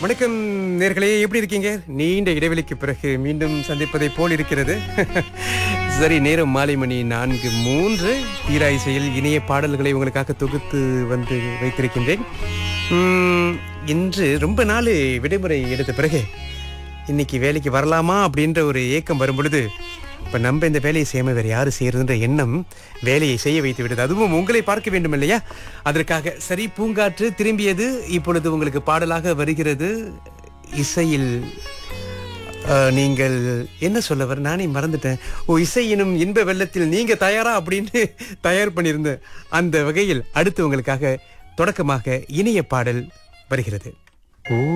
வணக்கம் நேர்களே எப்படி இருக்கீங்க நீண்ட இடைவெளிக்கு பிறகு மீண்டும் சந்திப்பதை போல் இருக்கிறது சரி நேரம் மாலை மணி நான்கு மூன்று தீரா இசையில் இணைய பாடல்களை உங்களுக்காக தொகுத்து வந்து வைத்திருக்கின்றேன் உம், இன்று ரொம்ப நாள் விடுமுறை எடுத்த பிறகு இன்னைக்கு வேலைக்கு வரலாமா அப்படின்ற ஒரு ஏக்கம் வரும் பொழுது இப்போ நம்ம இந்த வேலையை செய்யாம வேற யாரு செய்யறதுன்ற எண்ணம் வேலையை செய்ய வைத்து விடுது அதுவும் உங்களை பார்க்க வேண்டும் இல்லையா அதற்காக சரி பூங்காற்று திரும்பியது இப்பொழுது உங்களுக்கு பாடலாக வருகிறது இசையில் அஹ், நீங்கள் என்ன சொல்ல வர நானே மறந்துட்டேன் ஓ இசை எனும் இன்ப வெள்ளத்தில் நீங்க தயாரா அப்படின்னு தயார் பண்ணியிருந்தேன் அந்த வகையில் அடுத்து உங்களுக்காக தொடக்கமாக இனிய பாடல் வருகிறது